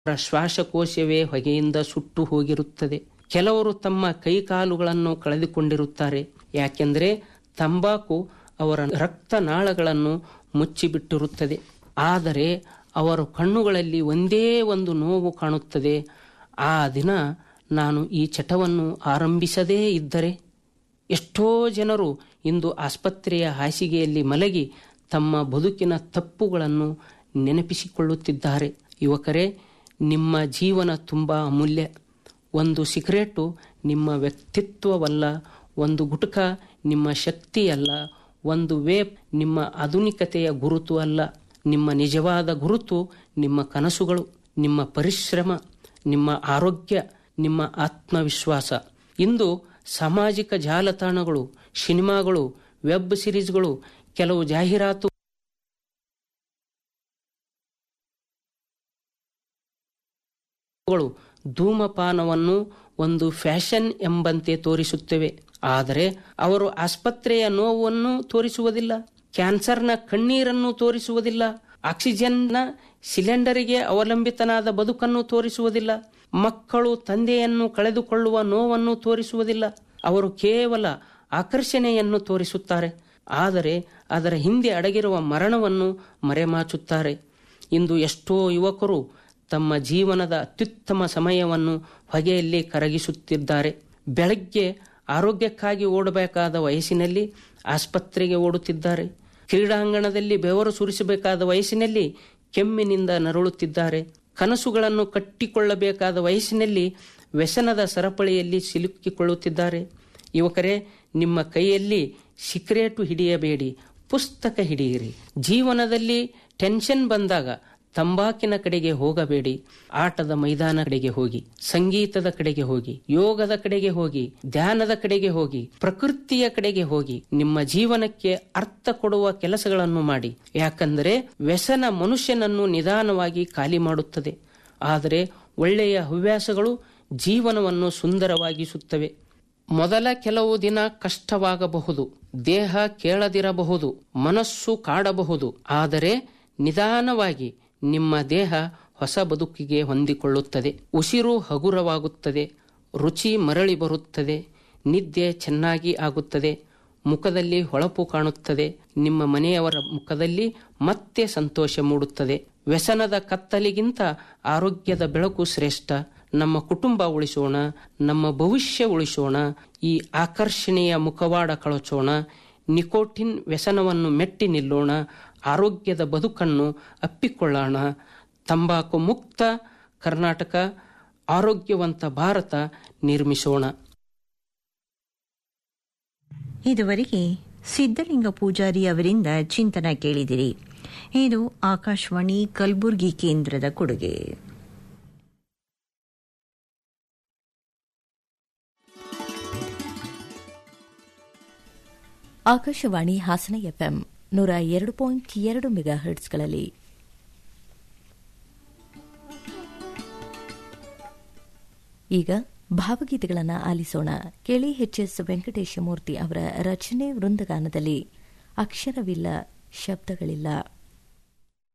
ಅವರ ಶ್ವಾಸಕೋಶವೇ ಹೊಗೆಯಿಂದ ಸುಟ್ಟು ಹೋಗಿರುತ್ತದೆ ಕೆಲವರು ತಮ್ಮ ಕೈಕಾಲುಗಳನ್ನು ಕಳೆದುಕೊಂಡಿರುತ್ತಾರೆ ಯಾಕೆಂದರೆ ತಂಬಾಕು ಅವರ ರಕ್ತನಾಳಗಳನ್ನು ಮುಚ್ಚಿಬಿಟ್ಟಿರುತ್ತದೆ ಆದರೆ ಅವರ ಕಣ್ಣುಗಳಲ್ಲಿ ಒಂದೇ ಒಂದು ನೋವು ಕಾಣುತ್ತದೆ ಆ ದಿನ ನಾನು ಈ ಚಟವನ್ನು ಆರಂಭಿಸದೇ ಇದ್ದರೆ ಎಷ್ಟೋ ಜನರು ಇಂದು ಆಸ್ಪತ್ರೆಯ ಹಾಸಿಗೆಯಲ್ಲಿ ಮಲಗಿ ತಮ್ಮ ಬದುಕಿನ ತಪ್ಪುಗಳನ್ನು ನೆನಪಿಸಿಕೊಳ್ಳುತ್ತಿದ್ದಾರೆ ಯುವಕರೇ ನಿಮ್ಮ ಜೀವನ ತುಂಬ ಅಮೂಲ್ಯ ಒಂದು ಸಿಗರೇಟು ನಿಮ್ಮ ವ್ಯಕ್ತಿತ್ವವಲ್ಲ ಒಂದು ಗುಟುಕ ನಿಮ್ಮ ಶಕ್ತಿಯಲ್ಲ ಒಂದು ವೇಪ್ ನಿಮ್ಮ ಆಧುನಿಕತೆಯ ಗುರುತು ಅಲ್ಲ ನಿಮ್ಮ ನಿಜವಾದ ಗುರುತು ನಿಮ್ಮ ಕನಸುಗಳು ನಿಮ್ಮ ಪರಿಶ್ರಮ ನಿಮ್ಮ ಆರೋಗ್ಯ ನಿಮ್ಮ ಆತ್ಮವಿಶ್ವಾಸ ಇಂದು ಸಾಮಾಜಿಕ ಜಾಲತಾಣಗಳು ಸಿನಿಮಾಗಳು ವೆಬ್ ಸಿರೀಸ್ಗಳು ಕೆಲವು ಜಾಹೀರಾತು ಧೂಮಪಾನವನ್ನು ಒಂದು ಫ್ಯಾಷನ್ ಎಂಬಂತೆ ತೋರಿಸುತ್ತವೆ ಆದರೆ ಅವರು ಆಸ್ಪತ್ರೆಯ ನೋವನ್ನು ತೋರಿಸುವುದಿಲ್ಲ ಕ್ಯಾನ್ಸರ್ನ ಕಣ್ಣೀರನ್ನು ತೋರಿಸುವುದಿಲ್ಲ ಆಕ್ಸಿಜನ್ನ ಸಿಲಿಂಡರಿಗೆ ಅವಲಂಬಿತನಾದ ಬದುಕನ್ನು ತೋರಿಸುವುದಿಲ್ಲ ಮಕ್ಕಳು ತಂದೆಯನ್ನು ಕಳೆದುಕೊಳ್ಳುವ ನೋವನ್ನು ತೋರಿಸುವುದಿಲ್ಲ ಅವರು ಕೇವಲ ಆಕರ್ಷಣೆಯನ್ನು ತೋರಿಸುತ್ತಾರೆ ಆದರೆ ಅದರ ಹಿಂದೆ ಅಡಗಿರುವ ಮರಣವನ್ನು ಮರೆಮಾಚುತ್ತಾರೆ ಇಂದು ಎಷ್ಟೋ ಯುವಕರು ತಮ್ಮ ಜೀವನದ ಅತ್ಯುತ್ತಮ ಸಮಯವನ್ನು ಹೊಗೆಯಲ್ಲಿ ಕರಗಿಸುತ್ತಿದ್ದಾರೆ ಬೆಳಗ್ಗೆ ಆರೋಗ್ಯಕ್ಕಾಗಿ ಓಡಬೇಕಾದ ವಯಸ್ಸಿನಲ್ಲಿ ಆಸ್ಪತ್ರೆಗೆ ಓಡುತ್ತಿದ್ದಾರೆ ಕ್ರೀಡಾಂಗಣದಲ್ಲಿ ಬೆವರು ಸುರಿಸಬೇಕಾದ ವಯಸ್ಸಿನಲ್ಲಿ ಕೆಮ್ಮಿನಿಂದ ನರಳುತ್ತಿದ್ದಾರೆ ಕನಸುಗಳನ್ನು ಕಟ್ಟಿಕೊಳ್ಳಬೇಕಾದ ವಯಸ್ಸಿನಲ್ಲಿ ವ್ಯಸನದ ಸರಪಳಿಯಲ್ಲಿ ಸಿಲುಕಿಕೊಳ್ಳುತ್ತಿದ್ದಾರೆ ಯುವಕರೇ ನಿಮ್ಮ ಕೈಯಲ್ಲಿ ಸಿಕ್ರೇಟು ಹಿಡಿಯಬೇಡಿ ಪುಸ್ತಕ ಹಿಡಿಯಿರಿ ಜೀವನದಲ್ಲಿ ಟೆನ್ಷನ್ ಬಂದಾಗ ತಂಬಾಕಿನ ಕಡೆಗೆ ಹೋಗಬೇಡಿ ಆಟದ ಮೈದಾನ ಕಡೆಗೆ ಹೋಗಿ ಸಂಗೀತದ ಕಡೆಗೆ ಹೋಗಿ ಯೋಗದ ಕಡೆಗೆ ಹೋಗಿ ಧ್ಯಾನದ ಕಡೆಗೆ ಹೋಗಿ ಪ್ರಕೃತಿಯ ಕಡೆಗೆ ಹೋಗಿ ನಿಮ್ಮ ಜೀವನಕ್ಕೆ ಅರ್ಥ ಕೊಡುವ ಕೆಲಸಗಳನ್ನು ಮಾಡಿ ಯಾಕಂದರೆ ವ್ಯಸನ ಮನುಷ್ಯನನ್ನು ನಿಧಾನವಾಗಿ ಖಾಲಿ ಮಾಡುತ್ತದೆ ಆದರೆ ಒಳ್ಳೆಯ ಹವ್ಯಾಸಗಳು ಜೀವನವನ್ನು ಸುಂದರವಾಗಿಸುತ್ತವೆ ಮೊದಲ ಕೆಲವು ದಿನ ಕಷ್ಟವಾಗಬಹುದು ದೇಹ ಕೇಳದಿರಬಹುದು ಮನಸ್ಸು ಕಾಡಬಹುದು ಆದರೆ ನಿಧಾನವಾಗಿ ನಿಮ್ಮ ದೇಹ ಹೊಸ ಬದುಕಿಗೆ ಹೊಂದಿಕೊಳ್ಳುತ್ತದೆ ಉಸಿರು ಹಗುರವಾಗುತ್ತದೆ ರುಚಿ ಮರಳಿ ಬರುತ್ತದೆ ನಿದ್ದೆ ಚೆನ್ನಾಗಿ ಆಗುತ್ತದೆ ಮುಖದಲ್ಲಿ ಹೊಳಪು ಕಾಣುತ್ತದೆ ನಿಮ್ಮ ಮನೆಯವರ ಮುಖದಲ್ಲಿ ಮತ್ತೆ ಸಂತೋಷ ಮೂಡುತ್ತದೆ ವ್ಯಸನದ ಕತ್ತಲಿಗಿಂತ ಆರೋಗ್ಯದ ಬೆಳಕು ಶ್ರೇಷ್ಠ ನಮ್ಮ ಕುಟುಂಬ ಉಳಿಸೋಣ ನಮ್ಮ ಭವಿಷ್ಯ ಉಳಿಸೋಣ ಈ ಆಕರ್ಷಣೆಯ ಮುಖವಾಡ ಕಳಚೋಣ ನಿಕೋಟಿನ್ ವ್ಯಸನವನ್ನು ಮೆಟ್ಟಿ ನಿಲ್ಲೋಣ ಆರೋಗ್ಯದ ಬದುಕನ್ನು ಅಪ್ಪಿಕೊಳ್ಳೋಣ ತಂಬಾಕು ಮುಕ್ತ ಕರ್ನಾಟಕ ಆರೋಗ್ಯವಂತ ಭಾರತ ನಿರ್ಮಿಸೋಣ ಇದುವರೆಗೆ ಸಿದ್ದಲಿಂಗ ಪೂಜಾರಿ ಅವರಿಂದ ಚಿಂತನ ಕೇಳಿದಿರಿ ಇದು ಆಕಾಶವಾಣಿ ಕಲಬುರಗಿ ಕೇಂದ್ರದ ಕೊಡುಗೆ ಆಕಾಶವಾಣಿ ಹಾಸನ ಎಫ್ಎಂ ನೂರ ಎರಡು ಪಾಯಿಂಟ್ ಎರಡು ಮೆಗಾ ಹರ್ಟ್ಸ್ಗಳಲ್ಲಿ ಈಗ ಭಾವಗೀತೆಗಳನ್ನು ಆಲಿಸೋಣ ಕೇಳಿ ಎಚ್ ಎಸ್ ವೆಂಕಟೇಶಮೂರ್ತಿ ಅವರ ರಚನೆ ವೃಂದಗಾನದಲ್ಲಿ ಅಕ್ಷರವಿಲ್ಲ ಶಬ್ದಗಳಿಲ್ಲ